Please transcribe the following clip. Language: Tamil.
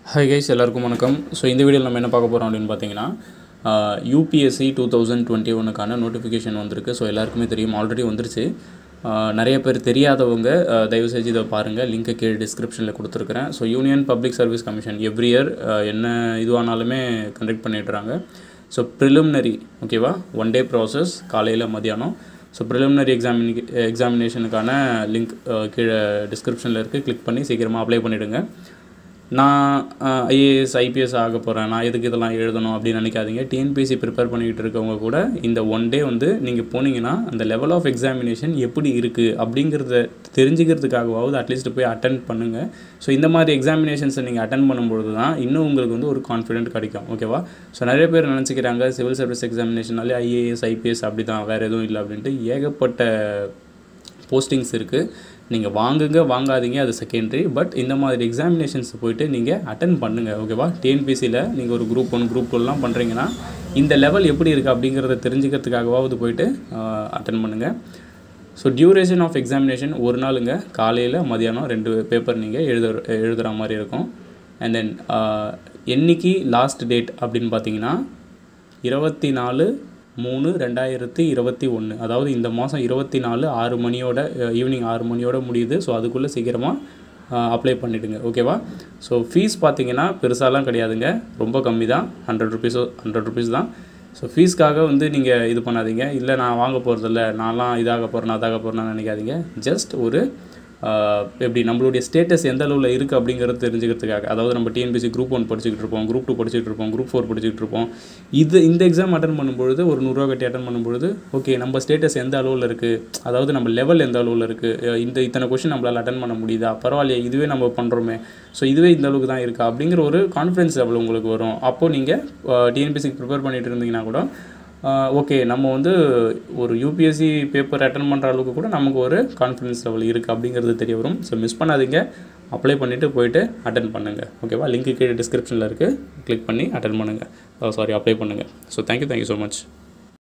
ஹாய் கைஸ் எல்லாருக்கும் வணக்கம் ஸோ இந்த வீடியோவில் நம்ம என்ன பார்க்க போகிறோம் அப்படின்னு பார்த்தீங்கன்னா யூபிஎஸ்சி டூ தௌசண்ட் டுவெண்ட்டி ஒனுக்கான நோட்டிஃபிகேஷன் வந்திருக்கு ஸோ எல்லாருக்குமே தெரியும் ஆல்ரெடி வந்துருச்சு ஆஹ் நிறைய பேர் தெரியாதவங்க ஆஹ் தயவு செஞ்சு இதை பாருங்கள் லிங்க்கை கீழே டிஸ்கிரிப்ஷனில் கொடுத்துருக்குறேன் so union public service commission every year என்ன இதுவானாலுமே கண்டக்ட் பண்ணிடுறாங்க ஸோ ப்ரிலிமினரி ஓகேவா ஒன் டே ப்ராசஸ் காலையில் மதியானம் ஸோ ப்ரிலிமினரி எக்ஸாமினி எக்ஸாமினேஷனுக்கான லிங்க் கீழே டிஸ்கிரிப்ஷனில் இருக்குது கிளிக் பண்ணி சீக்கிரமாக அப்ளை பண்ணிவிடுங்க நான் ஐஏஎஸ் ஐபிஎஸ் ஆக போகிறேன் நான் எதுக்கு இதெல்லாம் எழுதணும் அப்படின்னு நினைக்காதீங்க டிஎன்பிஎஸ்சி ப்ரிப்பேர் பண்ணிக்கிட்டு இருக்கவங்க கூட இந்த ஒன் டே வந்து நீங்கள் போனீங்கன்னா அந்த லெவல் ஆஃப் எக்ஸாமினேஷன் எப்படி இருக்குது அப்படிங்கிறத தெரிஞ்சுக்கிறதுக்காகவாவது அட்லீஸ்ட் போய் அட்டன் பண்ணுங்கள் ஸோ இந்த மாதிரி எக்ஸாமினேஷன்ஸை நீங்கள் அட்டன் பண்ணும்பொழுது தான் இன்னும் உங்களுக்கு வந்து ஒரு கான்ஃபிடென்ட் கிடைக்கும் ஓகேவா ஸோ நிறைய பேர் நினச்சிக்கிறாங்க சிவில் சர்வீஸ் எக்ஸாமினேஷனாலே ஐஏஎஸ் ஐபிஎஸ் அப்படி தான் வேறு எதுவும் இல்லை அப்படின்ட்டு ஏகப்பட்ட போஸ்டிங்ஸ் இருக்குது நீங்கள் வாங்குங்க வாங்காதீங்க அது செகண்டரி பட் இந்த மாதிரி எக்ஸாமினேஷன்ஸ் போயிட்டு நீங்கள் அட்டன் பண்ணுங்கள் ஓகேவா டிஎன்பிசியில் நீங்கள் ஒரு குரூப் ஒன் குரூப் டூலாம் பண்ணுறீங்கன்னா இந்த லெவல் எப்படி இருக்குது அப்படிங்கிறத தெரிஞ்சுக்கிறதுக்காகவாவது போயிட்டு அட்டன் பண்ணுங்கள் ஸோ டியூரேஷன் ஆஃப் எக்ஸாமினேஷன் ஒரு நாளுங்க காலையில் மதியானம் ரெண்டு பேப்பர் நீங்கள் எழுத எழுதுகிற மாதிரி இருக்கும் அண்ட் தென் என்னைக்கு லாஸ்ட் டேட் அப்படின்னு பார்த்தீங்கன்னா இருபத்தி நாலு மூணு ரெண்டாயிரத்தி இருபத்தி ஒன்று அதாவது இந்த மாதம் இருபத்தி நாலு ஆறு மணியோட ஈவினிங் ஆறு மணியோட முடியுது ஸோ அதுக்குள்ளே சீக்கிரமாக அப்ளை பண்ணிவிடுங்க ஓகேவா ஸோ ஃபீஸ் பார்த்தீங்கன்னா பெருசாலாம் கிடையாதுங்க ரொம்ப கம்மி தான் ஹண்ட்ரட் ருபீஸோ ஹண்ட்ரட் ருபீஸ் தான் ஸோ ஃபீஸ்க்காக வந்து நீங்கள் இது பண்ணாதீங்க இல்லை நான் வாங்க போகிறதில்ல நான்லாம் இதாக போகிறேன் அதாக போகிறேன்னு நினைக்காதீங்க ஜஸ்ட் ஒரு எப்படி நம்மளுடைய ஸ்டேட்டஸ் எந்த அளவில் இருக்குது அப்படிங்கிறது தெரிஞ்சுக்கிறதுக்காக அதாவது நம்ம டிஎன்பிசி குரூப் ஒன் படிச்சுக்கிட்டு இருப்போம் குரூப் டூ படிச்சுட்டு இருப்போம் குரூப் ஃபோர் படிச்சுட்டு இருப்போம் இது இந்த எக்ஸாம் அட்டன் பண்ணும்பொழுது ஒரு நூறுரூவா கட்டி அட்டன் பண்ணும்பொழுது ஓகே நம்ம ஸ்டேட்டஸ் எந்த அளவில் இருக்குது அதாவது நம்ம லெவல் எந்த அளவில் இருக்குது இந்த இத்தனை கொஷின் நம்மளால் அட்டன் பண்ண முடியுதா பரவாயில்லையே இதுவே நம்ம பண்ணுறோமே ஸோ இதுவே இந்த அளவுக்கு தான் இருக்கா அப்படிங்கிற ஒரு கான்ஃபிடன்ஸ் லெவல் உங்களுக்கு வரும் அப்போது நீங்கள் டிஎன்பிசிக்கு ப்ரிப்பேர் பண்ணிட்டு இருந்தீங்கன்னா கூட ஓகே நம்ம வந்து ஒரு யூபிஎஸ்சி பேப்பர் அட்டன் பண்ணுற அளவுக்கு கூட நமக்கு ஒரு கான்ஃபிடன்ஸ் லெவல் இருக்குது அப்படிங்கிறது தெரிய வரும் ஸோ மிஸ் பண்ணாதீங்க அப்ளை பண்ணிவிட்டு போயிட்டு அட்டன் பண்ணுங்கள் ஓகேவா லிங்க் கீழே டிஸ்கிரிப்ஷனில் இருக்குது கிளிக் பண்ணி அட்டன் பண்ணுங்கள் சாரி அப்ளை பண்ணுங்கள் so thank you thank you so much